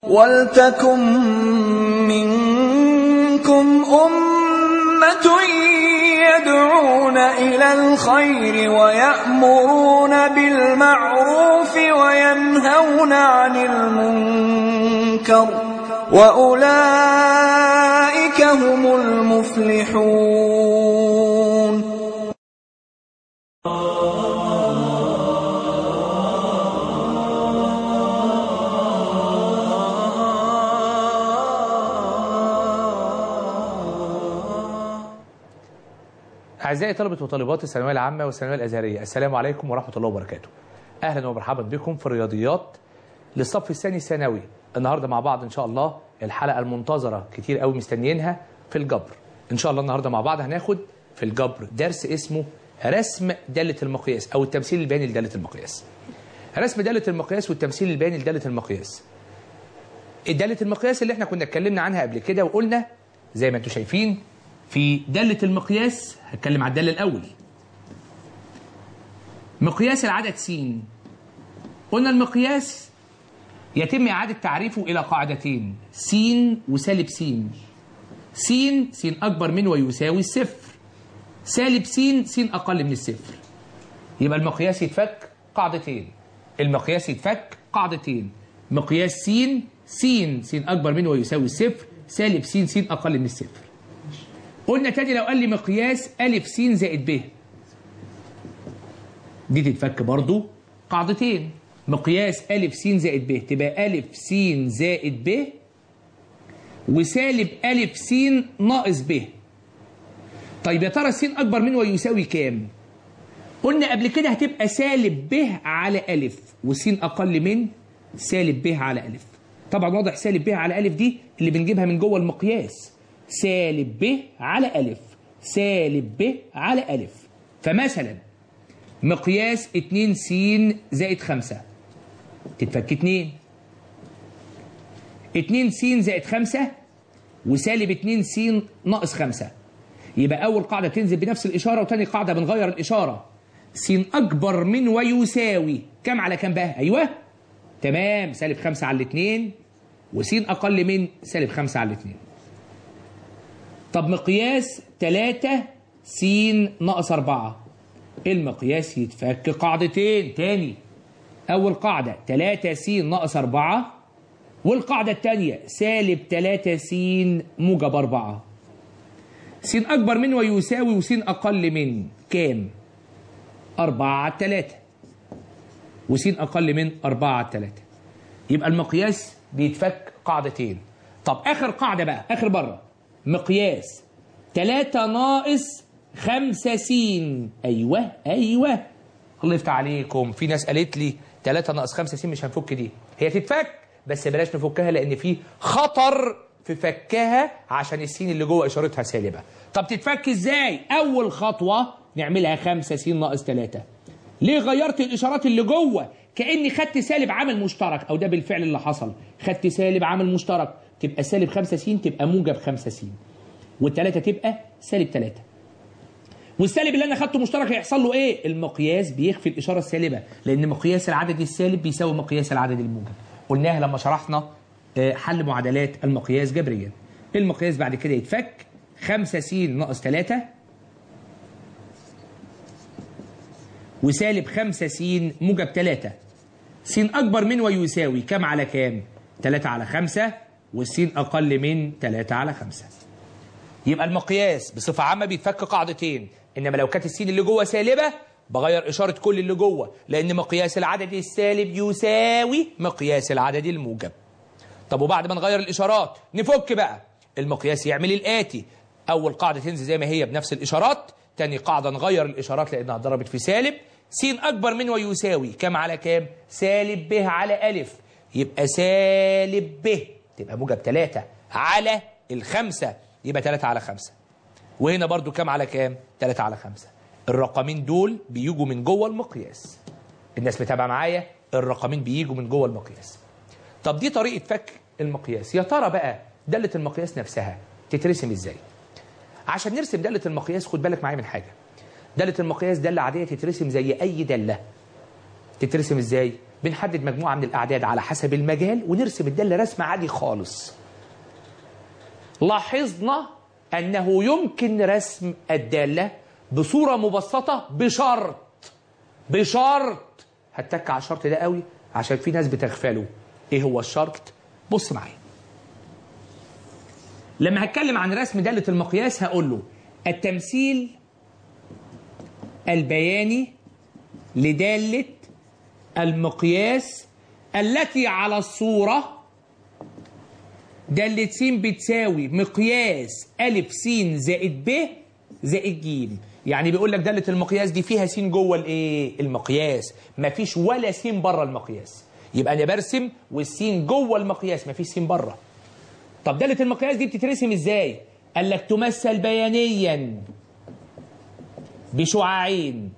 وَلْتَكُن مِّنكُمْ أُمَّةٌ يَدْعُونَ إِلَى الْخَيْرِ وَيَأْمُرُونَ بِالْمَعْرُوفِ وَيَنْهَوْنَ عَنِ الْمُنكَرِ ۚ وَأُولَٰئِكَ هُمُ الْمُفْلِحُونَ أعزائي طلبة وطالبات الثانوية العامة والثانوية الأزهرية السلام عليكم ورحمة الله وبركاته أهلا ومرحبا بكم في الرياضيات للصف الثاني الثانوي النهاردة مع بعض إن شاء الله الحلقة المنتظرة كتير قوي مستنيينها في الجبر إن شاء الله النهاردة مع بعض هناخد في الجبر درس اسمه رسم دالة المقياس أو التمثيل البياني لدالة المقياس رسم دالة المقياس والتمثيل البياني لدالة المقياس دالة المقياس اللي احنا كنا اتكلمنا عنها قبل كده وقلنا زي ما انتم شايفين في دالة المقياس هتكلم على الدالة الأول مقياس العدد س قلنا المقياس يتم إعادة تعريفه إلى قاعدتين س وسالب س س س أكبر من ويساوي الصفر سالب س س أقل من الصفر يبقى المقياس يتفك قاعدتين المقياس يتفك قاعدتين مقياس س س س أكبر من ويساوي الصفر سالب س س أقل من الصفر قلنا تاني لو قال لي مقياس ألف س زائد ب دي تتفك برضو قاعدتين مقياس ألف س زائد ب تبقى ألف س زائد ب وسالب ألف س ناقص ب طيب يا ترى س أكبر من ويساوي كام؟ قلنا قبل كده هتبقى سالب ب على ألف وس أقل من سالب ب على ألف طبعا واضح سالب ب على ألف دي اللي بنجيبها من جوه المقياس سالب ب على ألف سالب ب على ألف فمثلا مقياس 2 س زائد 5 تتفك 2 2 س زائد 5 وسالب 2 س ناقص 5 يبقى أول قاعدة تنزل بنفس الإشارة وتاني قاعدة بنغير الإشارة س أكبر من ويساوي كم على كم بقى؟ أيوه تمام سالب 5 على الاثنين وس أقل من سالب 5 على الاثنين طب مقياس 3 س ناقص 4 المقياس يتفك قاعدتين تاني أول قاعدة 3 س ناقص 4 والقاعدة الثانية سالب 3 س موجب 4 س أكبر من ويساوي وس أقل من كام؟ 4 على 3 وس أقل من 4 على 3 يبقى المقياس بيتفك قاعدتين طب آخر قاعدة بقى آخر بره مقياس 3 ناقص 5 س ايوه ايوه الله يفتح عليكم في ناس قالت لي 3 ناقص 5 س مش هنفك دي هي تتفك بس بلاش نفكها لان في خطر في فكها عشان السين اللي جوه اشارتها سالبه طب تتفك ازاي اول خطوه نعملها 5 س ناقص 3 ليه غيرت الاشارات اللي جوه كاني خدت سالب عامل مشترك او ده بالفعل اللي حصل خدت سالب عامل مشترك تبقى سالب 5 س تبقى موجب 5 س والثلاثه تبقى سالب 3 والسالب اللي انا خدته مشترك هيحصل له ايه المقياس بيخفي الاشاره السالبه لان مقياس العدد السالب بيساوي مقياس العدد الموجب قلناها لما شرحنا حل معادلات المقياس جبريا المقياس بعد كده يتفك 5 س ناقص 3 وسالب 5 س موجب 3 س اكبر من ويساوي كم على كام 3 على 5 والسين اقل من 3 على 5 يبقى المقياس بصفه عامه بيتفك قاعدتين انما لو كانت السين اللي جوه سالبه بغير اشاره كل اللي جوه لان مقياس العدد السالب يساوي مقياس العدد الموجب طب وبعد ما نغير الاشارات نفك بقى المقياس يعمل الاتي اول قاعده تنزل زي ما هي بنفس الاشارات تاني قاعده نغير الاشارات لانها ضربت في سالب س اكبر من ويساوي كام على كام سالب ب على الف يبقى سالب ب تبقى موجب 3 على الخمسة يبقى 3 على 5 وهنا برضو كام على كام 3 على 5 الرقمين دول بيجوا من جوه المقياس الناس متابعه معايا الرقمين بيجوا من جوه المقياس طب دي طريقه فك المقياس يا ترى بقى داله المقياس نفسها تترسم ازاي عشان نرسم داله المقياس خد بالك معايا من حاجه داله المقياس داله عاديه تترسم زي اي داله تترسم ازاي بنحدد مجموعه من الاعداد على حسب المجال ونرسم الداله رسم عادي خالص لاحظنا انه يمكن رسم الداله بصوره مبسطه بشرط بشرط هتك على الشرط ده قوي عشان في ناس بتغفله ايه هو الشرط بص معايا لما هتكلم عن رسم دالة المقياس هقول له التمثيل البياني لدالة المقياس التي على الصورة دالة س بتساوي مقياس ألف س زائد ب زائد ج يعني بيقول لك دالة المقياس دي فيها س جوه الايه المقياس مفيش ولا س بره المقياس يبقى انا برسم والسين جوه المقياس مفيش س بره طب دالة المقياس دي بتترسم ازاي قال لك تمثل بيانيا بشعاعين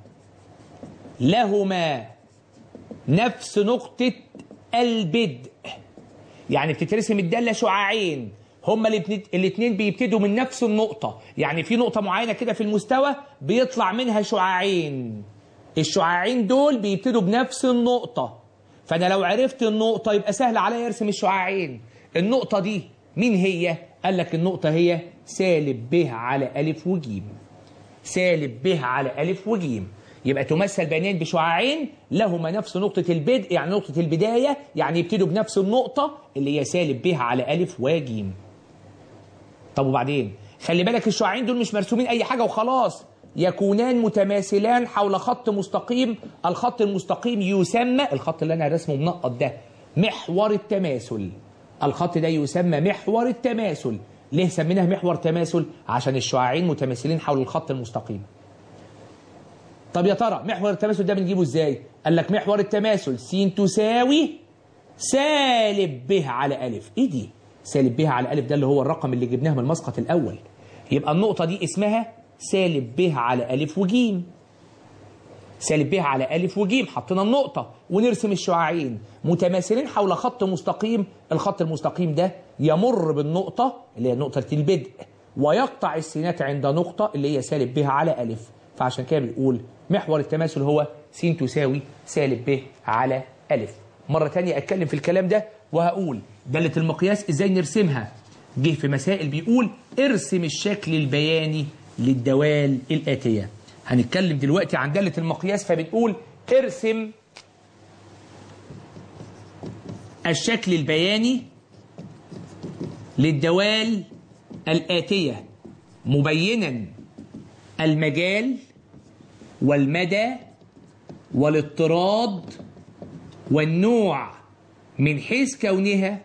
لهما نفس نقطة البدء يعني بتترسم الدالة شعاعين هما الاثنين بيبتدوا من نفس النقطة يعني في نقطة معينة كده في المستوى بيطلع منها شعاعين الشعاعين دول بيبتدوا بنفس النقطة فأنا لو عرفت النقطة يبقى سهل عليا أرسم الشعاعين النقطة دي مين هي؟ قال لك النقطة هي سالب ب على ألف وجيم سالب ب على ألف وجيم يبقى تمثل بيانين بشعاعين لهما نفس نقطة البدء يعني نقطة البداية يعني يبتدوا بنفس النقطة اللي هي سالب ب على ألف وجيم طب وبعدين خلي بالك الشعاعين دول مش مرسومين أي حاجة وخلاص يكونان متماثلان حول خط مستقيم الخط المستقيم يسمى الخط اللي أنا رسمه منقط ده محور التماثل الخط ده يسمى محور التماثل ليه سميناه محور تماثل عشان الشعاعين متماثلين حول الخط المستقيم طب يا ترى محور التماثل ده بنجيبه ازاي قال لك محور التماثل س تساوي سالب ب على ألف ايه دي سالب ب على ألف ده اللي هو الرقم اللي جبناه من المسقط الأول يبقى النقطة دي اسمها سالب ب على ألف وجيم سالب ب على ألف وجيم حطينا النقطة ونرسم الشعاعين متماثلين حول خط مستقيم الخط المستقيم ده يمر بالنقطة اللي هي نقطة البدء ويقطع السينات عند نقطة اللي هي سالب ب على ألف فعشان كده بنقول محور التماثل هو س تساوي سالب ب على ألف مرة تانية أتكلم في الكلام ده وهقول دالة المقياس إزاي نرسمها جه في مسائل بيقول ارسم الشكل البياني للدوال الآتية هنتكلم دلوقتي عن دالة المقياس فبنقول ارسم الشكل البياني للدوال الآتية مبينا المجال والمدى والاضطراد والنوع من حيث كونها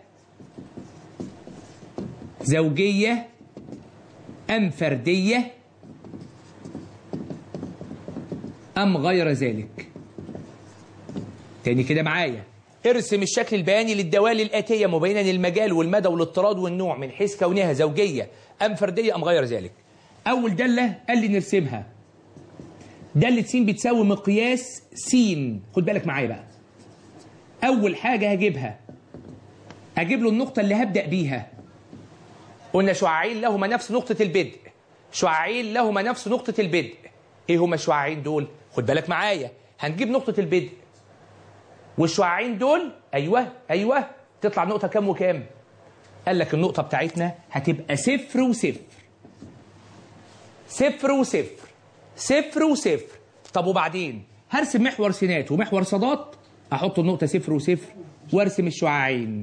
زوجية أم فردية أم غير ذلك تاني كده معايا ارسم الشكل البياني للدوال الآتية مبينا المجال والمدى والاضطراد والنوع من حيث كونها زوجية أم فردية أم غير ذلك أول دالة قال لي نرسمها دالة س بتساوي مقياس س خد بالك معايا بقى أول حاجة هجيبها أجيب له النقطة اللي هبدأ بيها قلنا شعاعين لهما نفس نقطة البدء شعاعين لهما نفس نقطة البدء إيه هما الشعاعين دول خد بالك معايا هنجيب نقطة البدء والشعاعين دول أيوه أيوه تطلع نقطة كام وكام قال لك النقطة بتاعتنا هتبقى صفر وصفر صفر وصفر صفر وصفر طب وبعدين هرسم محور سينات ومحور صادات احط النقطه صفر وصفر وارسم الشعاعين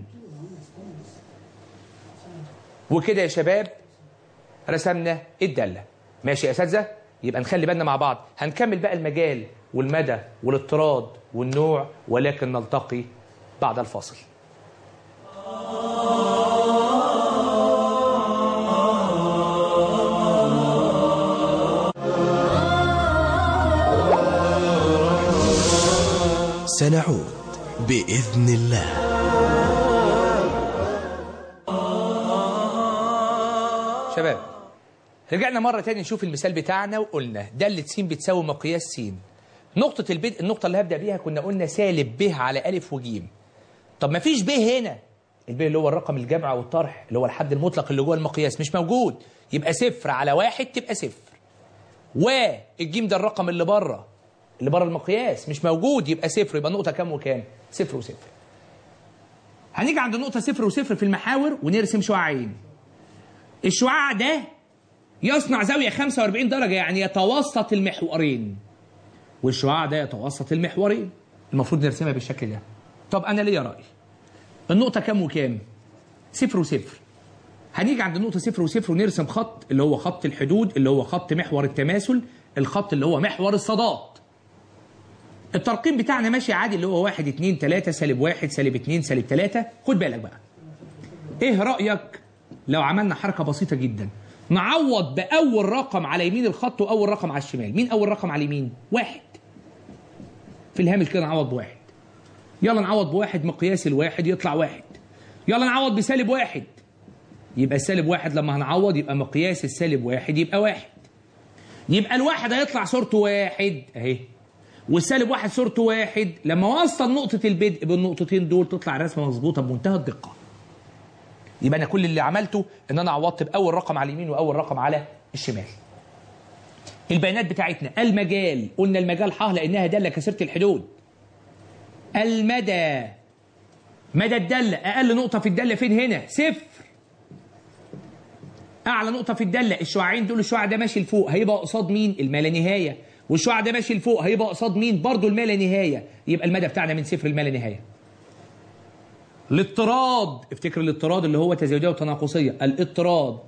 وكده يا شباب رسمنا الداله ماشي يا اساتذه يبقى نخلي بالنا مع بعض هنكمل بقى المجال والمدى والاضطراد والنوع ولكن نلتقي بعد الفاصل سنعود بإذن الله شباب رجعنا مرة تاني نشوف المثال بتاعنا وقلنا دالة س بتساوي مقياس س نقطة البدء النقطة اللي هبدأ بيها كنا قلنا سالب ب على ألف وجيم طب ما فيش ب هنا الب اللي هو الرقم الجمع والطرح اللي هو الحد المطلق اللي جوه المقياس مش موجود يبقى صفر على واحد تبقى صفر والجيم ده الرقم اللي بره اللي بره المقياس مش موجود يبقى صفر يبقى النقطه كام وكام صفر وصفر هنيجي عند النقطه صفر وصفر في المحاور ونرسم شعاعين الشعاع ده يصنع زاويه 45 درجه يعني يتوسط المحورين والشعاع ده يتوسط المحورين المفروض نرسمها بالشكل ده طب انا ليا راي النقطه كام وكام صفر وصفر هنيجي عند النقطه صفر وصفر ونرسم خط اللي هو خط الحدود اللي هو خط محور التماثل الخط اللي هو محور الصادات الترقيم بتاعنا ماشي عادي اللي هو واحد اتنين تلاتة سالب واحد سالب اتنين سالب تلاتة خد بالك بقى ايه رأيك لو عملنا حركة بسيطة جدا نعوض بأول رقم على يمين الخط وأول رقم على الشمال مين أول رقم على اليمين واحد في الهامش كده نعوض بواحد يلا نعوض بواحد مقياس الواحد يطلع واحد يلا نعوض بسالب واحد يبقى السالب واحد لما هنعوض يبقى مقياس السالب واحد يبقى واحد يبقى الواحد هيطلع صورته واحد اهي والسالب واحد صورته واحد لما اوصل نقطة البدء بالنقطتين دول تطلع الرسمة مظبوطة بمنتهى الدقة يبقى انا كل اللي عملته ان انا عوضت باول رقم على اليمين واول رقم على الشمال البيانات بتاعتنا المجال قلنا المجال ح لانها داله كسره الحدود المدى مدى الداله اقل نقطه في الداله فين هنا صفر اعلى نقطه في الداله الشعاعين دول الشعاع ده ماشي لفوق هيبقى قصاد مين الما لا نهايه والشعاع ده ماشي لفوق هيبقى قصاد مين برضه الما لا نهايه يبقى المدى بتاعنا من صفر لما لا نهايه الاضطراد افتكر الاضطراد اللي هو تزايديه وتناقصيه الاضطراد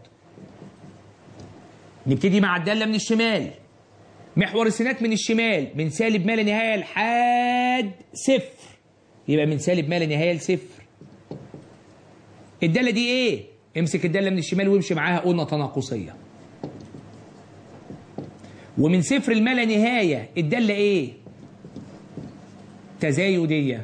نبتدي مع الداله من الشمال محور السينات من الشمال من سالب ما لا نهايه لحد صفر يبقى من سالب ما لا نهايه لصفر الداله دي ايه امسك الداله من الشمال وامشي معاها قلنا تناقصيه ومن صفر لما لا نهايه الداله ايه تزايديه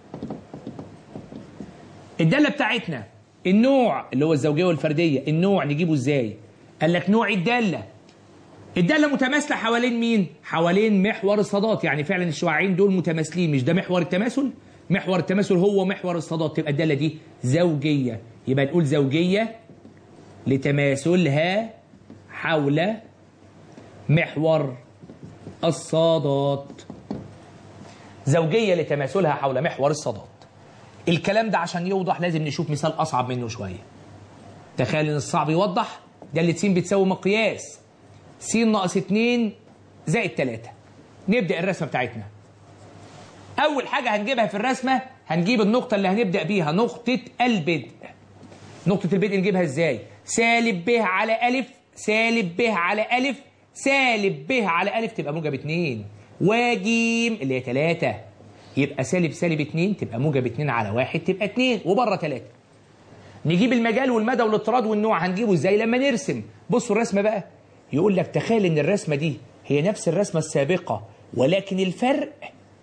الداله بتاعتنا النوع اللي هو الزوجيه والفرديه النوع نجيبه ازاي قال لك نوع الداله الداله متماثله حوالين مين حوالين محور الصادات يعني فعلا الشعاعين دول متماثلين مش ده محور التماثل محور التماثل هو محور الصادات تبقى الداله دي زوجيه يبقى نقول زوجيه لتماثلها حول محور الصادات زوجيه لتماثلها حول محور الصادات الكلام ده عشان يوضح لازم نشوف مثال اصعب منه شويه تخيل ان الصعب يوضح دالة س بتساوي مقياس س ناقص 2 زائد 3 نبدا الرسمه بتاعتنا اول حاجه هنجيبها في الرسمه هنجيب النقطه اللي هنبدا بيها نقطه البدء نقطه البدء نجيبها ازاي سالب ب على الف سالب ب على الف سالب ب على الف تبقى موجب 2 وجيم اللي هي 3 يبقى سالب سالب 2 تبقى موجب 2 على 1 تبقى 2 وبره 3 نجيب المجال والمدى والاضطراد والنوع هنجيبه ازاي لما نرسم بصوا الرسمه بقى يقول لك تخيل ان الرسمه دي هي نفس الرسمه السابقه ولكن الفرق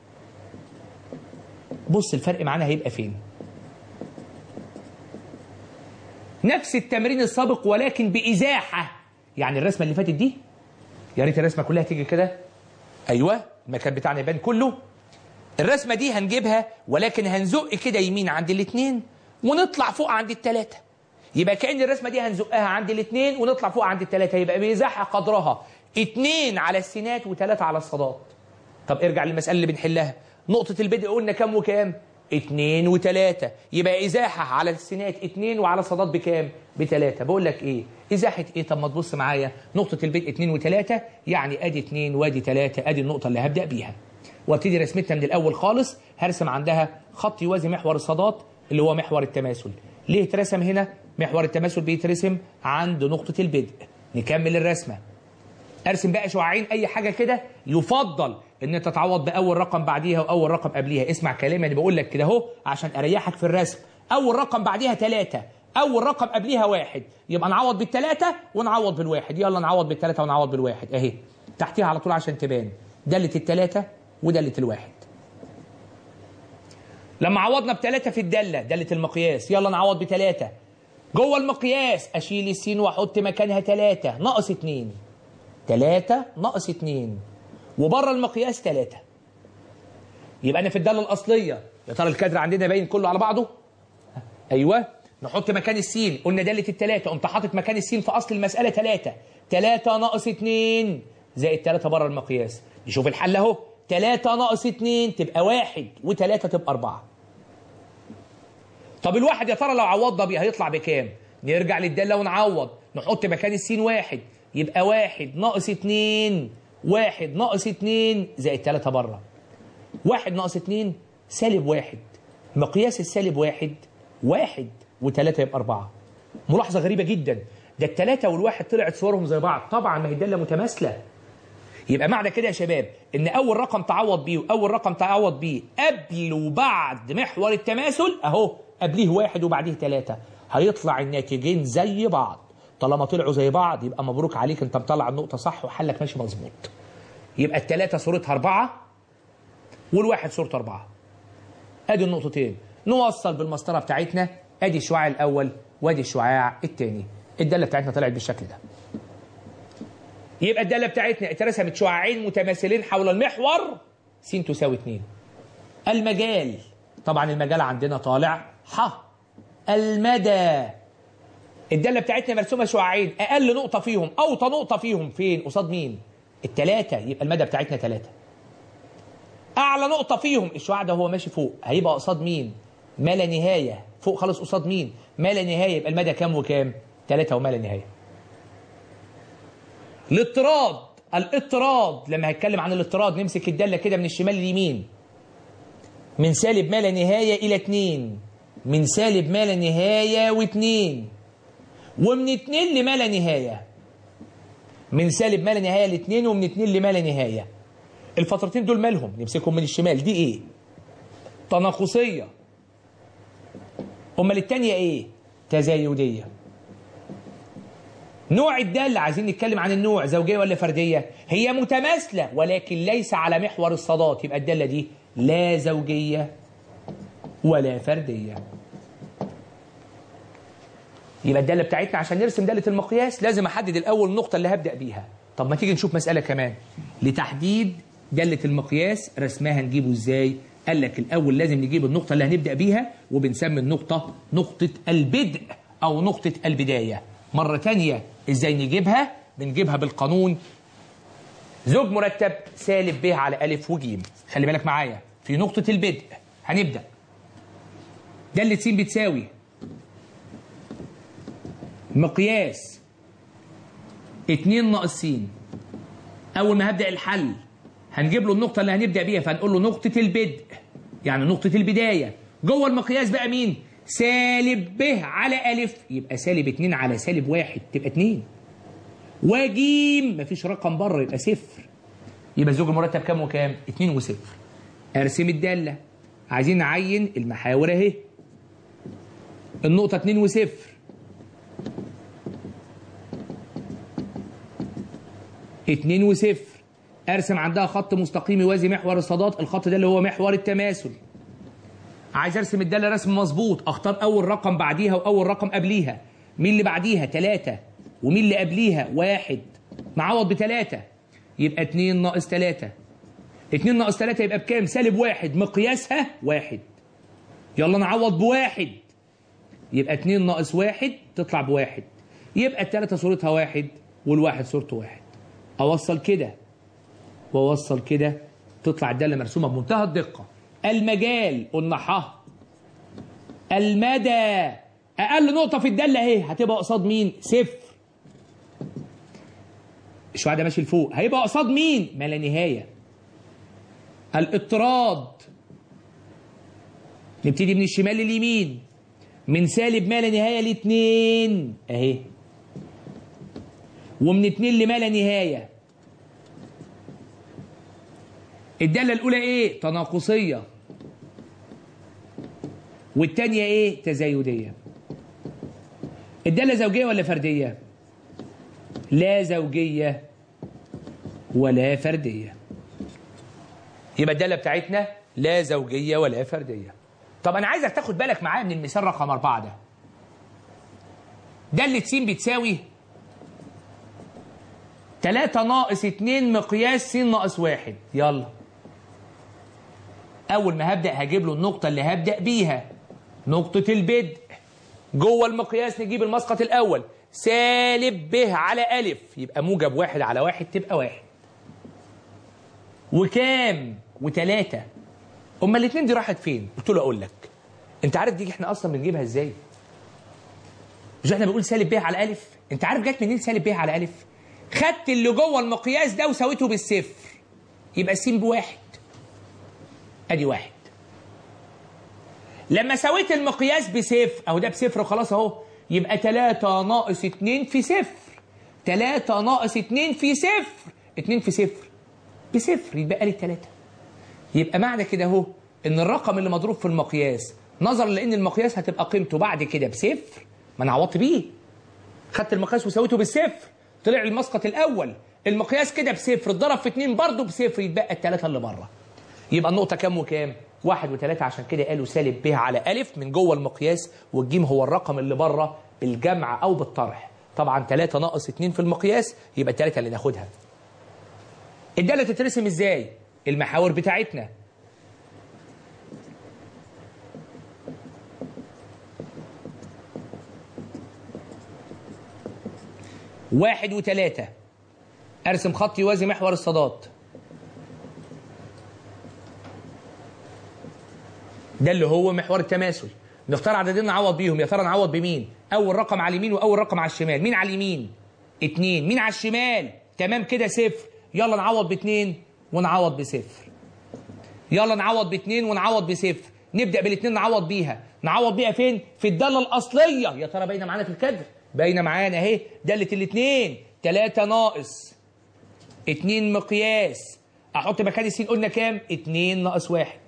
بص الفرق معانا هيبقى فين نفس التمرين السابق ولكن بازاحه يعني الرسمه اللي فاتت دي يا ريت الرسمه كلها تيجي كده ايوه المكان بتاعنا يبان كله الرسمه دي هنجيبها ولكن هنزق كده يمين عند الاثنين ونطلع فوق عند الثلاثه يبقى كأن الرسمه دي هنزقها عند الاثنين ونطلع فوق عند الثلاثه يبقى بيزاحها قدرها اثنين على السينات وثلاثه على الصادات طب ارجع للمساله اللي بنحلها نقطه البدء قلنا كام وكام اتنين وتلاتة يبقى إزاحة على السينات اتنين وعلى الصادات بكام؟ بتلاتة بقول لك إيه؟ إزاحة إيه؟ طب ما تبص معايا نقطة البدء اتنين وتلاتة يعني أدي اتنين وأدي تلاتة أدي النقطة اللي هبدأ بيها وابتدي رسمتها من الأول خالص هرسم عندها خط يوازي محور الصادات اللي هو محور التماثل ليه اترسم هنا؟ محور التماثل بيترسم عند نقطة البدء نكمل الرسمة ارسم بقى شعاعين اي حاجه كده يفضل ان انت تعوض باول رقم بعديها واول رقم قبليها اسمع كلامي انا بقول لك كده اهو عشان اريحك في الرسم اول رقم بعديها ثلاثة اول رقم قبليها واحد يبقى نعوض بالثلاثة ونعوض بالواحد يلا نعوض بالثلاثة ونعوض بالواحد اهي تحتيها على طول عشان تبان دالة الثلاثة ودالة الواحد لما عوضنا بثلاثة في الدالة دالة المقياس يلا نعوض بثلاثة جوه المقياس اشيل السين واحط مكانها ثلاثة ناقص اتنين تلاتة ناقص اتنين وبره المقياس تلاتة يبقى انا في الداله الاصليه يا ترى الكادر عندنا باين كله على بعضه ايوه نحط مكان السين قلنا داله التلاته قمت حاطط مكان السين في اصل المساله تلاته تلاته ناقص اتنين زائد تلاته بره المقياس نشوف الحل اهو 3 ناقص 2 تبقى واحد وتلاتة تبقى أربعة طب الواحد يا ترى لو عوضنا بيه هيطلع بكام؟ نرجع للدالة ونعوض نحط مكان السين واحد يبقى واحد ناقص اتنين واحد ناقص اتنين زائد تلاتة بره واحد ناقص اتنين سالب واحد مقياس السالب واحد واحد وتلاتة يبقى أربعة ملاحظة غريبة جدا ده التلاتة والواحد طلعت صورهم زي بعض طبعا ما هي الدالة متماثلة يبقى معنى كده يا شباب ان اول رقم تعوض بيه واول رقم تعوض بيه قبل وبعد محور التماثل اهو قبليه واحد وبعديه ثلاثة هيطلع الناتجين زي بعض طالما طلعوا زي بعض يبقى مبروك عليك انت مطلع النقطة صح وحلك ماشي مظبوط يبقى الثلاثة صورتها أربعة والواحد صورته أربعة ادي النقطتين نوصل بالمسطرة بتاعتنا ادي الشعاع الأول وادي الشعاع الثاني الدالة بتاعتنا طلعت بالشكل ده يبقى الدالة بتاعتنا اترسمت شعاعين متماثلين حول المحور س تساوي 2 المجال طبعا المجال عندنا طالع ح المدى الدالة بتاعتنا مرسومة شعاعين أقل نقطة فيهم أوطى نقطة فيهم فين قصاد مين التلاتة يبقى المدى بتاعتنا تلاتة أعلى نقطة فيهم الشعاع ده هو ماشي فوق هيبقى قصاد مين ما لا نهاية فوق خالص قصاد مين ما لا نهاية يبقى المدى كام وكام تلاتة وما لا نهاية الاضطراد الاضطراد لما هتكلم عن الاضطراد نمسك الدالة كده من الشمال لليمين من سالب ما لا نهاية إلى 2 من سالب ما لا نهاية واتنين ومن اتنين لما لا نهاية من سالب ما لا نهاية لاتنين ومن اتنين لما لا نهاية الفترتين دول مالهم نمسكهم من الشمال دي ايه تناقصية امال التانية ايه تزايدية نوع الدالة عايزين نتكلم عن النوع زوجية ولا فردية هي متماثلة ولكن ليس على محور الصادات يبقى الدالة دي لا زوجية ولا فردية يبقى الدالة بتاعتنا عشان نرسم دالة المقياس لازم أحدد الأول النقطة اللي هبدأ بيها طب ما تيجي نشوف مسألة كمان لتحديد دالة المقياس رسمها نجيبه إزاي قال لك الأول لازم نجيب النقطة اللي هنبدأ بيها وبنسمي النقطة نقطة البدء أو نقطة البداية مرة تانية إزاي نجيبها بنجيبها بالقانون زوج مرتب سالب ب على ألف وجيم خلي بالك معايا في نقطة البدء هنبدأ دالة س بتساوي مقياس 2 ناقص س أول ما هبدأ الحل هنجيب له النقطة اللي هنبدأ بيها فهنقول له نقطة البدء يعني نقطة البداية جوه المقياس بقى مين؟ سالب ب على ألف يبقى سالب 2 على سالب 1 تبقى 2 وجيم مفيش رقم بره يبقى صفر يبقى الزوج المرتب كام وكام؟ 2 وصفر ارسم الدالة عايزين نعين المحاور اهي النقطة 2 وصفر اتنين وصفر ارسم عندها خط مستقيم يوازي محور الصادات الخط ده اللي هو محور التماثل عايز ارسم الداله رسم مظبوط اختار اول رقم بعديها واول رقم قبليها مين اللي بعديها ثلاثة ومين اللي قبليها واحد معوض بثلاثة يبقى اتنين ناقص ثلاثة اتنين ناقص ثلاثة يبقى بكام سالب واحد مقياسها واحد يلا نعوض بواحد يبقى اتنين ناقص واحد تطلع بواحد يبقى الثلاثة صورتها واحد والواحد صورته واحد اوصل كده واوصل كده تطلع الداله مرسومه بمنتهى الدقه المجال قلنا ح المدى اقل نقطه في الداله اهي هتبقى قصاد مين صفر الشعاع ده ماشي لفوق هيبقى قصاد مين ما لا نهايه الاضطراد نبتدي من الشمال لليمين من سالب ما لا نهايه لاتنين اهي ومن اتنين لما لا نهاية الدالة الأولى إيه؟ تناقصية والتانية إيه؟ تزايدية الدالة زوجية ولا فردية؟ لا زوجية ولا فردية يبقى الدالة بتاعتنا لا زوجية ولا فردية طب أنا عايزك تاخد بالك معايا من المثال رقم أربعة ده دالة س بتساوي 3 ناقص 2 مقياس س ناقص 1 يلا اول ما هبدا هجيب له النقطه اللي هبدا بيها نقطه البدء جوه المقياس نجيب المسقط الاول سالب ب على الف يبقى موجب واحد على واحد تبقى واحد وكام وتلاتة اما الاتنين دي راحت فين قلت له اقول لك انت عارف دي احنا اصلا بنجيبها ازاي مش احنا بنقول سالب ب على الف انت عارف جت منين سالب ب على الف خدت اللي جوه المقياس ده وساويته بالصفر يبقى س بواحد ادي واحد لما سويت المقياس بصفر اهو ده بصفر وخلاص اهو يبقى 3 ناقص 2 في صفر 3 ناقص 2 في صفر 2 في صفر بصفر يتبقى لي 3 يبقى معنى كده اهو ان الرقم اللي مضروب في المقياس نظرا لان المقياس هتبقى قيمته بعد كده بصفر ما انا عوضت بيه خدت المقياس وسويته بالصفر طلع المسقط الاول المقياس كده بصفر اتضرب في 2 برضه بصفر يتبقى الثلاثه اللي بره يبقى النقطة كام وكام؟ واحد وثلاثة عشان كده قالوا سالب ب على ألف من جوه المقياس والجيم هو الرقم اللي بره بالجمع أو بالطرح طبعا 3 ناقص 2 في المقياس يبقى الثلاثة اللي ناخدها الدالة تترسم ازاي؟ المحاور بتاعتنا واحد وثلاثة أرسم خط يوازي محور الصادات ده اللي هو محور التماثل نختار عددين نعوض بيهم يا ترى نعوض بمين اول رقم على اليمين واول رقم على الشمال مين على اليمين اتنين مين على الشمال تمام كده صفر يلا نعوض باتنين ونعوض بصفر يلا نعوض باتنين ونعوض بصفر نبدا بالاتنين نعوض بيها نعوض بيها فين في الداله الاصليه يا ترى باينه معانا في الكادر باينه معانا اهي داله الاتنين تلاتة ناقص اتنين مقياس احط مكان السين قلنا كام اتنين ناقص واحد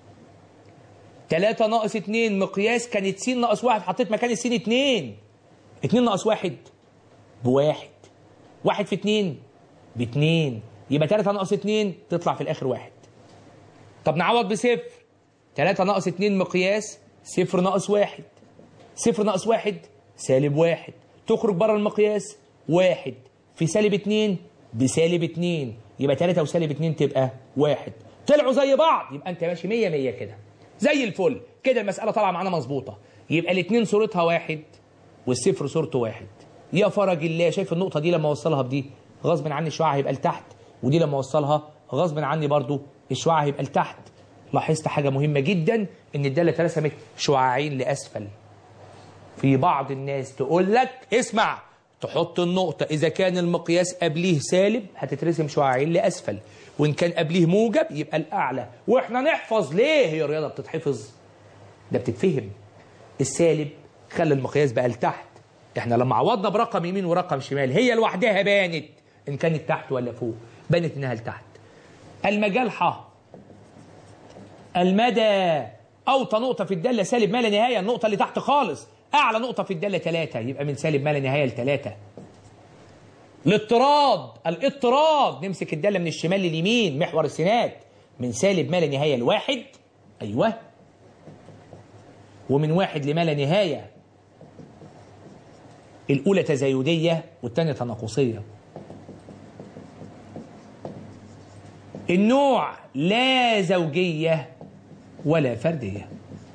3 ناقص 2 مقياس كانت س ناقص 1 حطيت مكان السين 2 2 ناقص 1 بواحد 1 في 2 ب 2 يبقى 3 ناقص 2 تطلع في الاخر 1 طب نعوض بصفر 3 ناقص 2 مقياس صفر ناقص 1 صفر ناقص 1 سالب 1 تخرج بره المقياس 1 في سالب 2 بسالب 2 يبقى 3 وسالب 2 تبقى 1 طلعوا زي بعض يبقى انت ماشي 100 100 كده زي الفل كده المسألة طالعة معانا مظبوطة يبقى الاثنين صورتها واحد والصفر صورته واحد يا فرج الله شايف النقطة دي لما اوصلها بدي غصب عني الشعاع هيبقى لتحت ودي لما اوصلها غصب عني برضو الشعاع هيبقى لتحت لاحظت حاجة مهمة جدا ان الدالة اترسمت شعاعين لأسفل في بعض الناس تقول لك اسمع تحط النقطة إذا كان المقياس قبليه سالب هتترسم شعاعين لأسفل وإن كان قبليه موجب يبقى الأعلى وإحنا نحفظ ليه هي الرياضة بتتحفظ ده بتتفهم السالب خلى المقياس بقى لتحت إحنا لما عوضنا برقم يمين ورقم شمال هي لوحدها بانت إن كانت تحت ولا فوق بانت إنها لتحت المجال ح المدى أوطى نقطة في الدالة سالب ما لا نهاية النقطة اللي تحت خالص أعلى نقطة في الدالة 3 يبقى من سالب ما لا نهاية لثلاثة الاضطراد الاضطراد نمسك الدالة من الشمال لليمين محور السينات من سالب ما لا نهاية لواحد أيوه ومن واحد لما لا نهاية الأولى تزايدية والثانية تناقصية النوع لا زوجية ولا فردية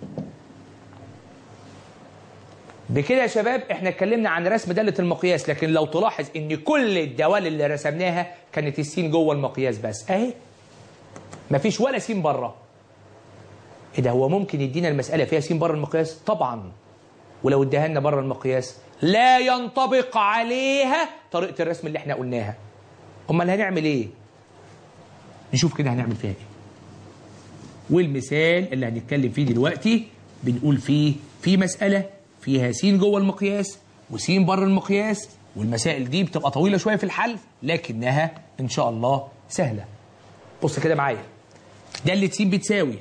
بكده يا شباب احنا اتكلمنا عن رسم دالة المقياس لكن لو تلاحظ ان كل الدوال اللي رسمناها كانت السين جوه المقياس بس اهي مفيش ولا سين بره ايه ده هو ممكن يدينا المسألة فيها سين بره المقياس طبعا ولو اداها لنا بره المقياس لا ينطبق عليها طريقة الرسم اللي احنا قلناها امال هنعمل ايه نشوف كده هنعمل فيها ايه والمثال اللي هنتكلم فيه دلوقتي بنقول فيه في مسألة فيها س جوه المقياس وس بره المقياس والمسائل دي بتبقى طويلة شوية في الحل لكنها إن شاء الله سهلة بص كده معايا دالة س بتساوي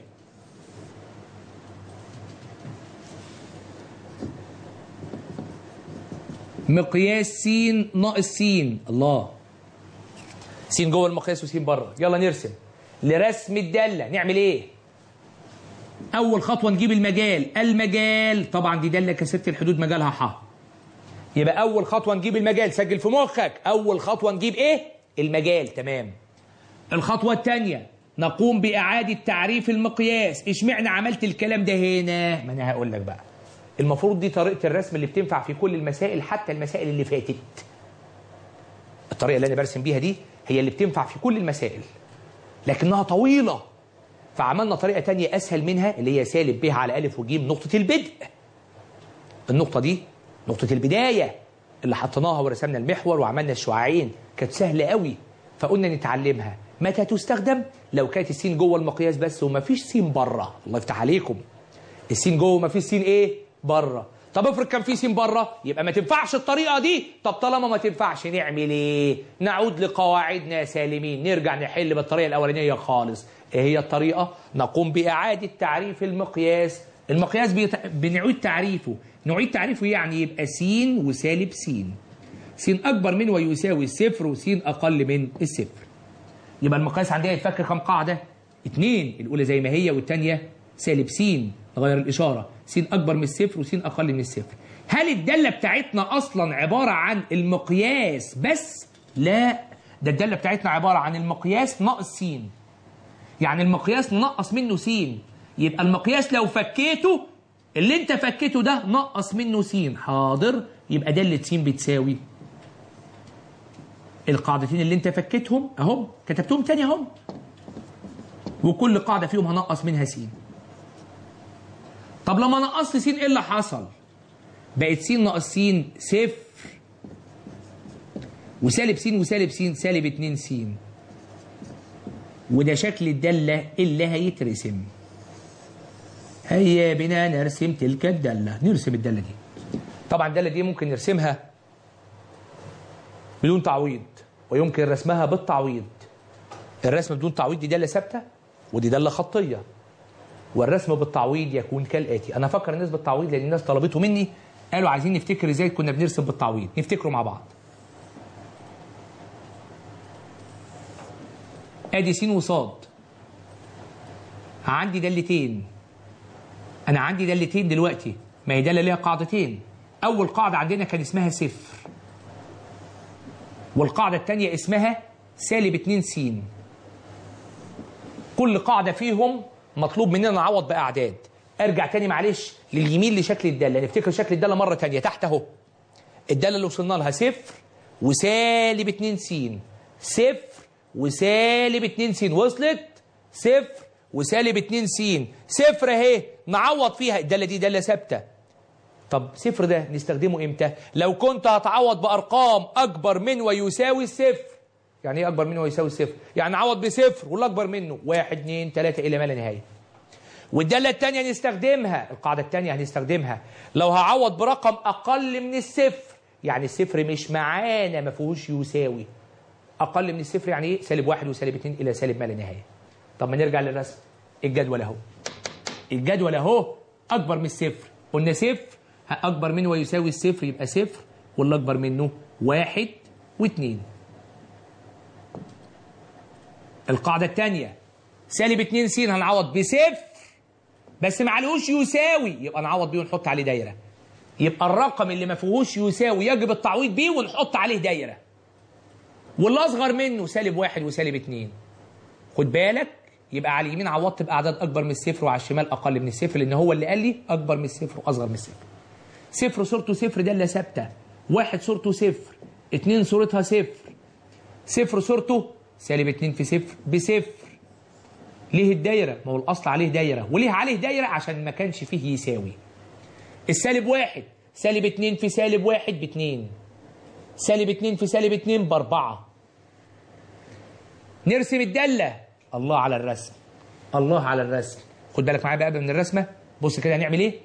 مقياس س ناقص س الله س جوه المقياس وس بره يلا نرسم لرسم الدالة نعمل ايه اول خطوه نجيب المجال المجال طبعا دي داله كسره الحدود مجالها ح يبقى اول خطوه نجيب المجال سجل في مخك اول خطوه نجيب ايه المجال تمام الخطوه الثانيه نقوم باعاده تعريف المقياس اشمعنى عملت الكلام ده هنا ما انا هقول لك بقى المفروض دي طريقه الرسم اللي بتنفع في كل المسائل حتى المسائل اللي فاتت الطريقه اللي انا برسم بيها دي هي اللي بتنفع في كل المسائل لكنها طويلة فعملنا طريقة تانية أسهل منها اللي هي سالب ب على ألف وجيم نقطة البدء النقطة دي نقطة البداية اللي حطيناها ورسمنا المحور وعملنا الشعاعين كانت سهلة قوي فقلنا نتعلمها متى تستخدم لو كانت السين جوه المقياس بس ومفيش سين بره الله يفتح عليكم السين جوه ومفيش سين ايه بره طب افرض كان في سين بره يبقى ما تنفعش الطريقه دي طب طالما ما تنفعش نعمل ايه نعود لقواعدنا سالمين نرجع نحل بالطريقه الاولانيه خالص ايه هي الطريقه نقوم باعاده تعريف المقياس المقياس بيت... بنعيد تعريفه نعيد تعريفه يعني يبقى س وسالب س س اكبر من ويساوي الصفر وس اقل من الصفر يبقى المقياس عندنا يتفك كم قاعده اتنين الاولى زي ما هي والثانيه سالب س نغير الاشاره س اكبر من الصفر وس اقل من الصفر هل الداله بتاعتنا اصلا عباره عن المقياس بس لا ده الداله بتاعتنا عباره عن المقياس ناقص س يعني المقياس نقص منه س يبقى المقياس لو فكيته اللي انت فكيته ده نقص منه س حاضر يبقى داله س بتساوي القاعدتين اللي انت فكيتهم اهم كتبتهم تاني اهم وكل قاعده فيهم هنقص منها س طب لما نقصت س ايه اللي حصل بقت س ناقص س صفر وسالب س وسالب س سالب 2 س وده شكل الداله اللي هيترسم هيا بنا نرسم تلك الداله نرسم الداله دي طبعا الداله دي ممكن نرسمها بدون تعويض ويمكن رسمها بالتعويض الرسم بدون تعويض دي داله ثابته ودي داله خطيه والرسم بالتعويض يكون كالاتي انا افكر الناس بالتعويض لان الناس طلبته مني قالوا عايزين نفتكر ازاي كنا بنرسم بالتعويض نفتكره مع بعض ادي س وصاد عندي دالتين انا عندي دالتين دلوقتي ما هي داله ليها قاعدتين اول قاعده عندنا كان اسمها صفر والقاعده الثانيه اسمها سالب 2 س كل قاعده فيهم مطلوب مننا نعوض باعداد ارجع تاني معلش لليمين لشكل الداله نفتكر شكل الداله مره تانية تحت اهو الداله اللي وصلنا لها صفر وسالب 2 س صفر وسالب 2 س وصلت صفر وسالب 2 س صفر اهي نعوض فيها الداله دي داله ثابته طب صفر ده نستخدمه امتى لو كنت هتعوض بارقام اكبر من ويساوي الصفر يعني ايه اكبر من ويساوي الصفر يعني عوض بصفر واللي اكبر منه واحد اتنين تلاته الى ما لا نهايه والداله الثانيه نستخدمها القاعده الثانيه هنستخدمها لو هعوض برقم اقل من الصفر يعني الصفر مش معانا ما فيهوش يساوي اقل من الصفر يعني ايه سالب واحد وسالب اتنين الى سالب ما لا نهايه طب ما نرجع للرسم الجدول اهو الجدول اهو اكبر من الصفر قلنا صفر اكبر منه ويساوي الصفر يبقى صفر واللي اكبر منه واحد واثنين القاعده الثانيه سالب 2 س هنعوض بصفر بس ما عليهوش يساوي يبقى نعوض بيه ونحط عليه دايره يبقى الرقم اللي ما فيهوش يساوي يجب التعويض بيه ونحط عليه دايره واللي اصغر منه سالب واحد وسالب اتنين خد بالك يبقى على اليمين عوضت باعداد اكبر من الصفر وعلى الشمال اقل من الصفر لان هو اللي قال لي اكبر من الصفر واصغر من الصفر صفر صورته صفر داله ثابته واحد صورته صفر اتنين صورتها صفر صفر صورته سالب اتنين في صفر بصفر ليه الدايره ما هو الاصل عليه دايره وليه عليه دايره عشان ما كانش فيه يساوي السالب واحد سالب اتنين في سالب واحد باتنين سالب اتنين في سالب اتنين باربعة نرسم الدالة الله على الرسم الله على الرسم خد بالك معايا بقى من الرسمة بص كده هنعمل ايه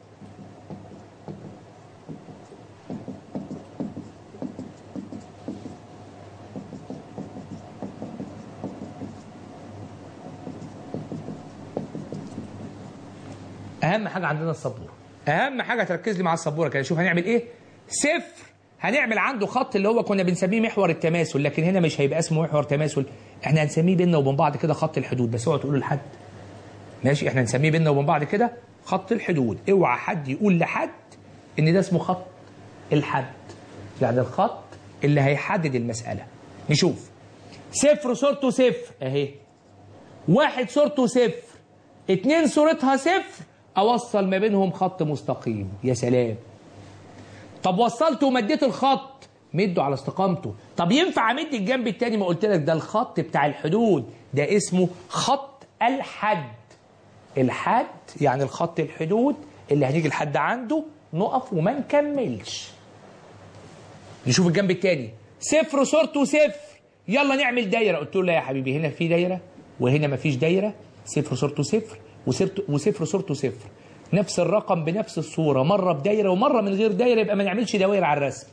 اهم حاجه عندنا السبوره اهم حاجه تركز لي مع السبوره كده شوف هنعمل ايه صفر هنعمل عنده خط اللي هو كنا بنسميه محور التماثل لكن هنا مش هيبقى اسمه محور تماثل احنا هنسميه بيننا وبين بعض كده خط الحدود بس اوعوا تقولوا لحد ماشي احنا هنسميه بيننا وبين بعض كده خط الحدود اوعى حد يقول لحد ان ده اسمه خط الحد يعني الخط اللي هيحدد المساله نشوف صفر صورته صفر اهي واحد صورته صفر اتنين صورتها صفر اوصل ما بينهم خط مستقيم يا سلام طب وصلت ومديت الخط مده على استقامته طب ينفع امد الجنب التاني ما قلت لك ده الخط بتاع الحدود ده اسمه خط الحد الحد يعني الخط الحدود اللي هنيجي لحد عنده نقف وما نكملش نشوف الجنب التاني صفر صورته صفر يلا نعمل دايره قلت له لا يا حبيبي هنا في دايره وهنا ما فيش دايره صفر صورته صفر وصفر وصفر صورته صفر نفس الرقم بنفس الصوره مره بدايره ومره من غير دايره يبقى ما نعملش دوائر على الرسم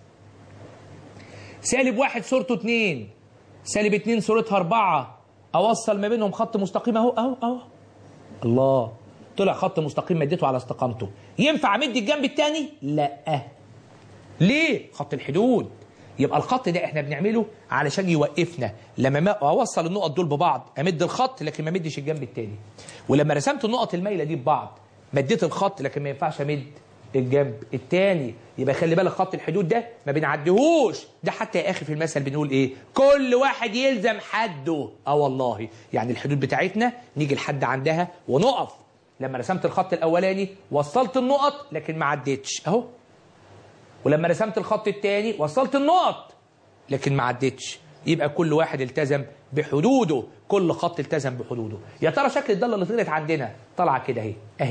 سالب واحد صورته اتنين سالب اتنين صورتها اربعه اوصل ما بينهم خط مستقيم اهو اهو اهو الله طلع خط مستقيم مديته على استقامته ينفع امد الجنب الثاني لا ليه خط الحدود يبقى الخط ده احنا بنعمله علشان يوقفنا لما ما اوصل النقط دول ببعض امد الخط لكن ما امدش الجنب الثاني ولما رسمت النقط المايله دي ببعض مديت الخط لكن ما ينفعش امد الجنب الثاني يبقى خلي بالك خط الحدود ده ما بنعديهوش ده حتى يا اخي في المثل بنقول ايه كل واحد يلزم حده اه والله يعني الحدود بتاعتنا نيجي لحد عندها ونقف لما رسمت الخط الاولاني وصلت النقط لكن ما عديتش اهو ولما رسمت الخط الثاني وصلت النقط لكن ما عدتش يبقى كل واحد التزم بحدوده كل خط التزم بحدوده يا ترى شكل الضله اللي طلعت عندنا طالعه كده اهي اهي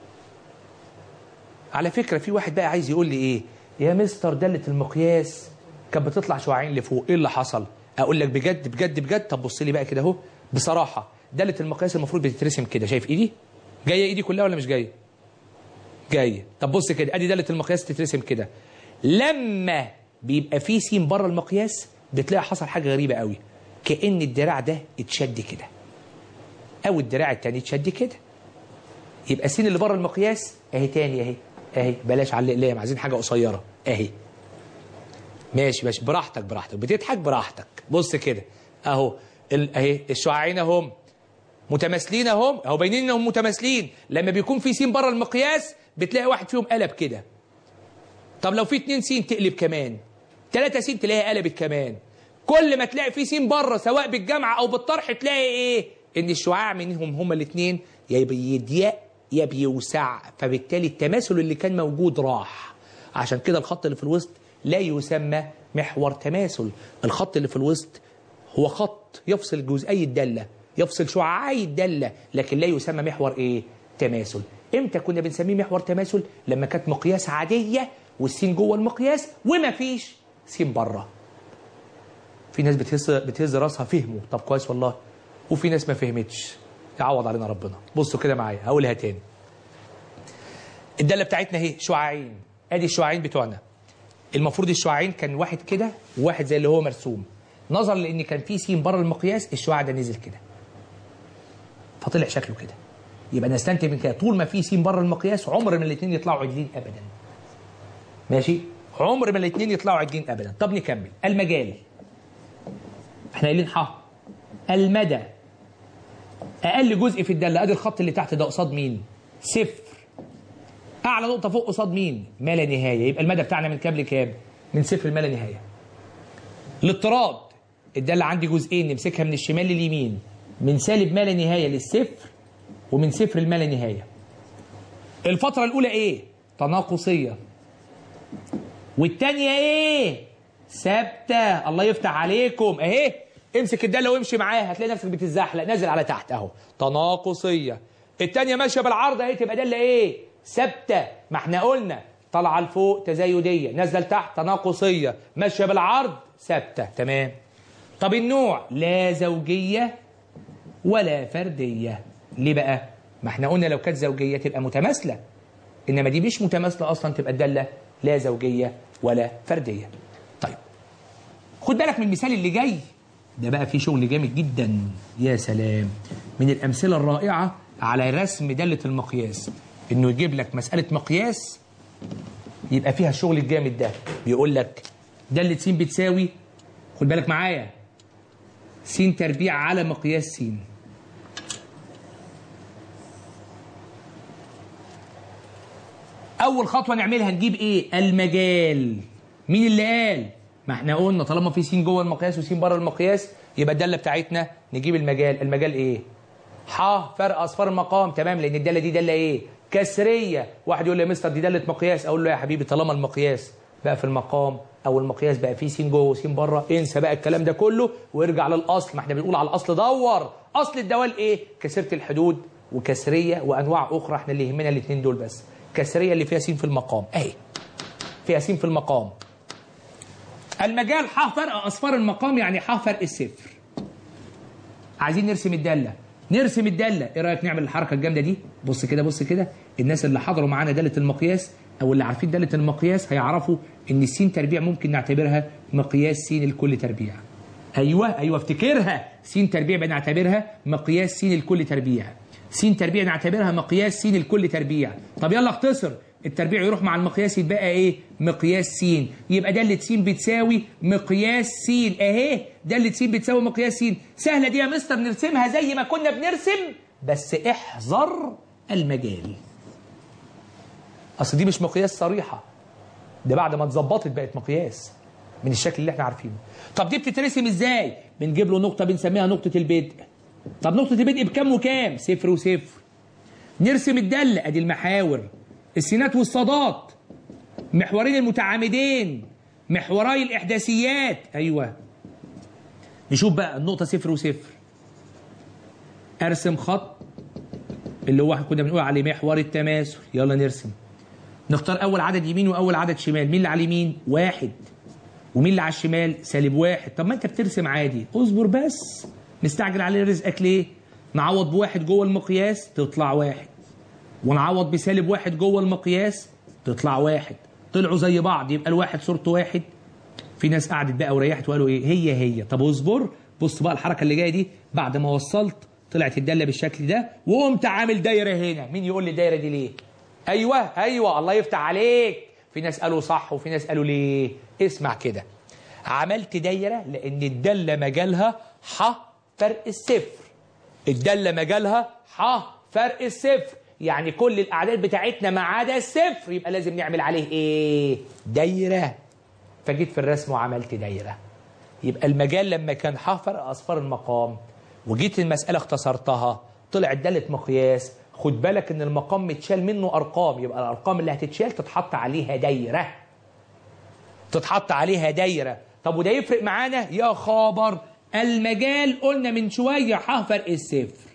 على فكره في واحد بقى عايز يقول لي ايه يا مستر داله المقياس كانت بتطلع شعاعين لفوق ايه اللي حصل اقول لك بجد بجد بجد طب بص لي بقى كده اهو بصراحه داله المقياس المفروض بتترسم كده شايف ايدي جايه ايدي كلها ولا مش جايه جايه طب بص كده ادي داله المقياس تترسم كده لما بيبقى في سين بره المقياس بتلاقي حصل حاجه غريبه قوي كان الدراع ده اتشد كده او الدراع التاني اتشد كده يبقى السين اللي بره المقياس اهي تاني اهي اهي بلاش على الاقلام عايزين حاجه قصيره اهي ماشي ماشي براحتك براحتك بتضحك براحتك بص كده اهو ال- اهي الشعاعين اهم متماثلين اهم اهو باينين انهم متماثلين لما بيكون في سين بره المقياس بتلاقي واحد فيهم قلب كده طب لو في اتنين سين تقلب كمان تلاتة سين تلاقيها قلبت كمان كل ما تلاقي في سين بره سواء بالجمع او بالطرح تلاقي ايه ان الشعاع منهم هما الاثنين يا بيضيق يا بيوسع فبالتالي التماثل اللي كان موجود راح عشان كده الخط اللي في الوسط لا يسمى محور تماثل الخط اللي في الوسط هو خط يفصل جزئي الدالة يفصل شعاعي الدالة لكن لا يسمى محور ايه تماثل امتى كنا بنسميه محور تماثل لما كانت مقياس عادية والسين جوه المقياس وما فيش سين بره في ناس بتهز بتهز راسها فهموا طب كويس والله وفي ناس ما فهمتش يعوض علينا ربنا بصوا كده معايا هقولها تاني الداله بتاعتنا اهي شعاعين ادي الشعاعين بتوعنا المفروض الشعاعين كان واحد كده وواحد زي اللي هو مرسوم نظرا لان كان في سين بره المقياس الشعاع ده نزل كده فطلع شكله كده يبقى نستنتج من كده طول ما في سين بره المقياس عمر من الاثنين يطلعوا عدلين ابدا ماشي عمر ما الاثنين يطلعوا عدلين ابدا طب نكمل المجال احنا قايلين ح المدى اقل جزء في الداله ادي الخط اللي تحت ده قصاد مين صفر اعلى نقطه فوق قصاد مين ما لا نهايه يبقى المدى بتاعنا من كام لكام من صفر لما لا نهايه الاضطراد الداله عندي جزئين نمسكها من الشمال لليمين من سالب ما لا نهايه للصفر ومن صفر لما لا نهايه الفتره الاولى ايه تناقصيه والتانية ايه ثابتة الله يفتح عليكم اهي امسك الدالة وامشي معاها هتلاقي نفسك بتتزحلق نازل على تحت اهو تناقصية التانية ماشية بالعرض اهي تبقى دالة ايه ثابتة ما احنا قلنا طالعة لفوق تزايدية نازلة لتحت تناقصية ماشية بالعرض ثابتة تمام طب النوع لا زوجية ولا فردية ليه بقى ما احنا قلنا لو كانت زوجية تبقى متماثلة انما دي مش متماثله اصلا تبقى الداله لا زوجيه ولا فرديه طيب خد بالك من المثال اللي جاي ده بقى فيه شغل جامد جدا يا سلام من الامثله الرائعه على رسم داله المقياس انه يجيب لك مساله مقياس يبقى فيها الشغل الجامد ده بيقول لك داله س بتساوي خد بالك معايا س تربيع على مقياس س اول خطوه نعملها نجيب ايه المجال مين اللي قال ما احنا قلنا طالما في سين جوه المقياس وسين بره المقياس يبقى الداله بتاعتنا نجيب المجال المجال ايه ح فرق اصفار المقام تمام لان الداله دي داله ايه كسريه واحد يقول لي يا مستر دي داله مقياس اقول له يا حبيبي طالما المقياس بقى في المقام او المقياس بقى فيه س جوه وس بره انسى بقى الكلام ده كله وارجع للاصل ما احنا بنقول على الاصل دور اصل الدوال ايه كسره الحدود وكسريه وانواع اخرى احنا اللي يهمنا الاثنين دول بس كسريه اللي فيها س في المقام اهي فيها س في المقام المجال ح فرق اصفار المقام يعني ح فرق الصفر عايزين نرسم الداله نرسم الداله ايه رايك نعمل الحركه الجامده دي بص كده بص كده الناس اللي حضروا معانا داله المقياس او اللي عارفين داله المقياس هيعرفوا ان السين تربيع ممكن نعتبرها مقياس س الكل تربيع ايوه ايوه افتكرها س تربيع بنعتبرها مقياس س الكل تربيع س تربيع نعتبرها مقياس س الكل تربيع طب يلا اختصر التربيع يروح مع المقياس يتبقى ايه مقياس س يبقى داله س بتساوي مقياس س اهي داله س بتساوي مقياس س سهله دي يا مستر نرسمها زي ما كنا بنرسم بس احذر المجال اصل دي مش مقياس صريحه ده بعد ما اتظبطت بقت مقياس من الشكل اللي احنا عارفينه طب دي بتترسم ازاي بنجيب له نقطه بنسميها نقطه البدء طب نقطه البدء بكام وكام صفر وصفر نرسم الداله ادي المحاور السينات والصادات محورين المتعامدين محوراي الاحداثيات ايوه نشوف بقى النقطه صفر وصفر ارسم خط اللي هو كنا بنقول عليه محور التماثل يلا نرسم نختار اول عدد يمين واول عدد شمال مين اللي على اليمين واحد ومين اللي على الشمال سالب واحد طب ما انت بترسم عادي اصبر بس مستعجل على رزقك ليه نعوض بواحد جوه المقياس تطلع واحد ونعوض بسالب واحد جوه المقياس تطلع واحد طلعوا زي بعض يبقى الواحد صورته واحد في ناس قعدت بقى وريحت وقالوا ايه هي هي طب اصبر بص بقى الحركه اللي جايه دي بعد ما وصلت طلعت الداله بالشكل ده وقمت عامل دايره هنا مين يقول لي الدايره دي ليه ايوه ايوه الله يفتح عليك في ناس قالوا صح وفي ناس قالوا ليه اسمع كده عملت دايره لان الداله مجالها ح فرق الصفر الداله مجالها ح فرق الصفر يعني كل الاعداد بتاعتنا ما عدا الصفر يبقى لازم نعمل عليه ايه دايره فجيت في الرسم وعملت دايره يبقى المجال لما كان ح فرق اصفار المقام وجيت المساله اختصرتها طلعت داله مقياس خد بالك ان المقام متشال منه ارقام يبقى الارقام اللي هتتشال تتحط عليها دايره تتحط عليها دايره طب وده يفرق معانا يا خبر المجال قلنا من شويه ح فرق الصفر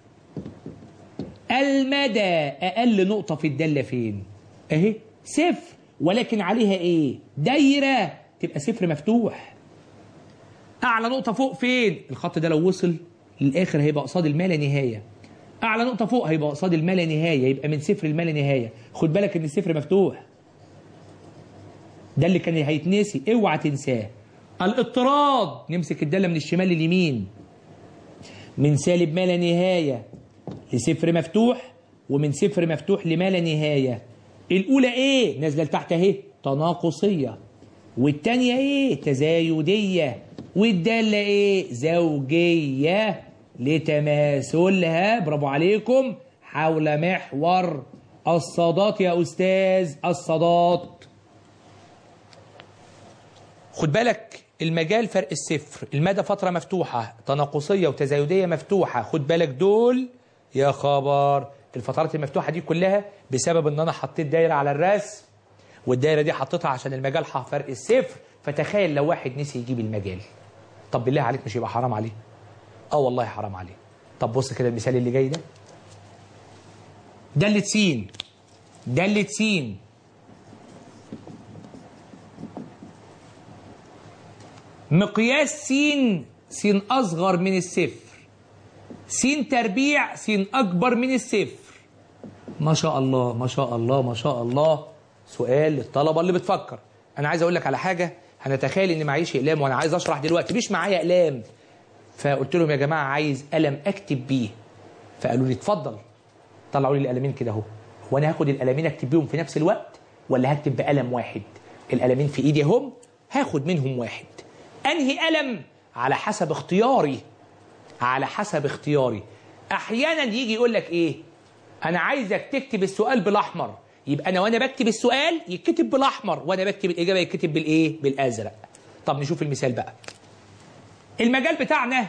المدى اقل نقطه في الداله فين اهي صفر ولكن عليها ايه دايره تبقى صفر مفتوح اعلى نقطه فوق فين الخط ده لو وصل للاخر هيبقى قصاد الما لا نهايه اعلى نقطه فوق هيبقى قصاد الما لا نهايه يبقى من صفر لما لا نهايه خد بالك ان الصفر مفتوح ده اللي كان هيتنسي اوعى تنساه الاضطراد نمسك الداله من الشمال لليمين من سالب ما لا نهايه لصفر مفتوح ومن صفر مفتوح لما لا نهايه الاولى ايه نازله لتحت اهي تناقصيه والثانيه ايه تزايديه والداله ايه زوجيه لتماثلها برافو عليكم حول محور الصادات يا استاذ الصادات خد بالك المجال فرق الصفر المدى فترة مفتوحة تناقصية وتزايدية مفتوحة خد بالك دول يا خبر الفترات المفتوحة دي كلها بسبب ان انا حطيت دايرة على الرسم والدايرة دي حطيتها عشان المجال ح فرق الصفر فتخيل لو واحد نسي يجيب المجال طب بالله عليك مش يبقى حرام عليه اه والله حرام عليه طب بص كده المثال اللي جاي ده دالة س دالة س مقياس س س أصغر من الصفر س تربيع س أكبر من الصفر ما شاء الله ما شاء الله ما شاء الله سؤال للطلبة اللي بتفكر أنا عايز أقول لك على حاجة هنتخيل إن معيش أقلام وأنا عايز أشرح دلوقتي مش معايا أقلام فقلت لهم يا جماعة عايز قلم أكتب بيه فقالوا لي اتفضل طلعوا لي القلمين كده أهو هو أنا هاخد القلمين أكتب بيهم في نفس الوقت ولا هكتب بقلم واحد القلمين في إيدي هم هاخد منهم واحد انهي قلم على حسب اختياري على حسب اختياري احيانا يجي يقول لك ايه انا عايزك تكتب السؤال بالاحمر يبقى انا وانا بكتب السؤال يتكتب بالاحمر وانا بكتب الاجابه يتكتب بالايه بالازرق طب نشوف المثال بقى المجال بتاعنا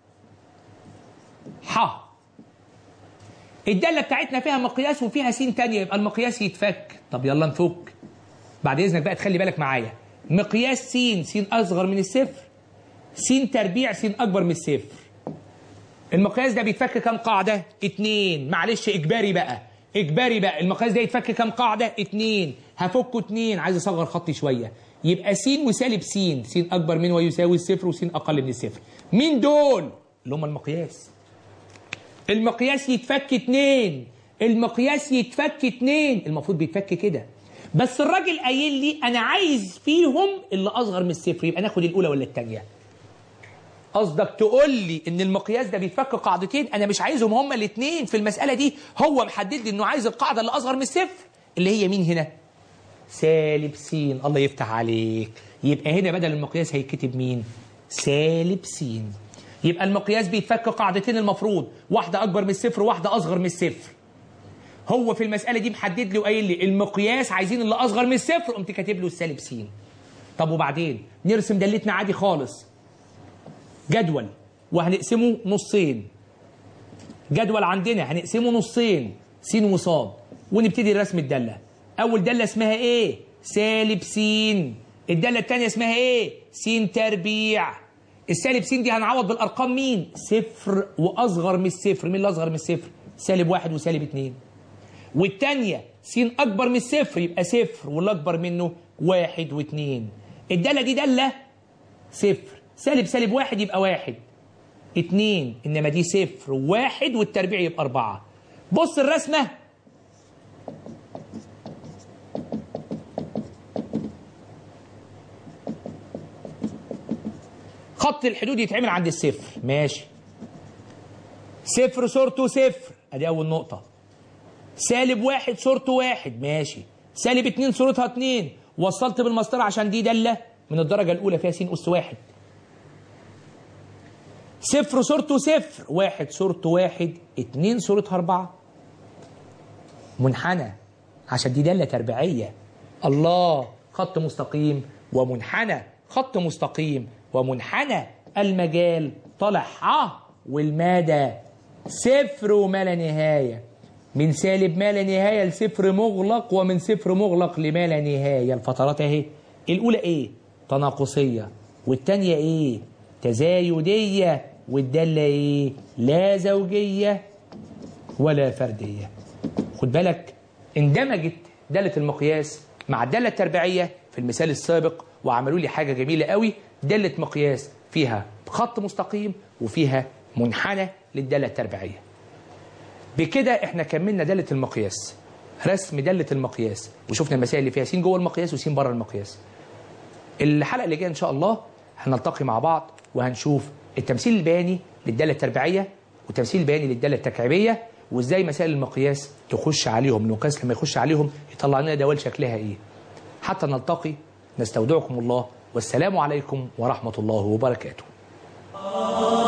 ح الداله بتاعتنا فيها مقياس وفيها س تانية يبقى المقياس يتفك طب يلا نفك بعد اذنك بقى تخلي بالك معايا مقياس س س اصغر من الصفر س تربيع س اكبر من الصفر المقياس ده بيتفك كام قاعده اتنين معلش اجباري بقى اجباري بقى المقياس ده يتفك كام قاعده اتنين هفكه اتنين عايز اصغر خطي شويه يبقى س وسالب س س اكبر من ويساوي الصفر وس اقل من الصفر مين دول اللي هم المقياس المقياس يتفك اتنين المقياس يتفك اتنين المفروض بيتفك كده بس الراجل قايل لي انا عايز فيهم اللي اصغر من الصفر يبقى ناخد الاولى ولا الثانيه قصدك تقول لي ان المقياس ده بيتفك قاعدتين انا مش عايزهم هما الاثنين في المساله دي هو محدد لي انه عايز القاعده اللي اصغر من الصفر اللي هي مين هنا سالب س الله يفتح عليك يبقى هنا بدل المقياس هيتكتب مين سالب س يبقى المقياس بيتفك قاعدتين المفروض واحده اكبر من الصفر وواحده اصغر من الصفر هو في المساله دي محدد لي وقايل لي المقياس عايزين اللي اصغر من الصفر قمت كاتب له السالب س طب وبعدين نرسم دلتنا عادي خالص جدول وهنقسمه نصين جدول عندنا هنقسمه نصين س وصاد ونبتدي رسم الداله اول داله اسمها ايه سالب س الداله الثانيه اسمها ايه س تربيع السالب س دي هنعوض بالارقام مين صفر واصغر من الصفر مين اللي اصغر من الصفر سالب واحد وسالب اتنين والثانيه س اكبر من الصفر يبقى صفر واللي اكبر منه واحد واثنين الداله دي داله صفر سالب سالب واحد يبقى واحد اتنين انما دي صفر وواحد والتربيع يبقى اربعه بص الرسمه خط الحدود يتعمل عند الصفر ماشي صفر صورته صفر ادي اول نقطه سالب واحد صورته واحد ماشي سالب اتنين صورتها اتنين وصلت بالمسطره عشان دي داله من الدرجه الاولى فيها س اس واحد صفر صورته صفر واحد صورته واحد اتنين صورتها أربعة منحنى عشان دي دالة تربيعية الله خط مستقيم ومنحنى خط مستقيم ومنحنى المجال طالع ع والمدى صفر وما لا نهاية من سالب ما لا نهاية لصفر مغلق ومن صفر مغلق لما لا نهاية الفترات اهي الأولى ايه تناقصية والتانية ايه تزايدية والدالة ايه لا زوجية ولا فردية خد بالك اندمجت دالة المقياس مع الدالة التربيعية في المثال السابق وعملوا لي حاجة جميلة قوي دالة مقياس فيها خط مستقيم وفيها منحنى للدالة التربيعية بكده احنا كملنا دالة المقياس رسم دالة المقياس وشفنا المسائل اللي فيها س جوه المقياس وس بره المقياس الحلقة اللي جاية ان شاء الله هنلتقي مع بعض وهنشوف التمثيل البياني للدالة التربيعية والتمثيل البياني للدالة التكعيبية وازاي مسائل المقياس تخش عليهم المقياس لما يخش عليهم يطلع لنا دوال شكلها ايه حتى نلتقي نستودعكم الله والسلام عليكم ورحمة الله وبركاته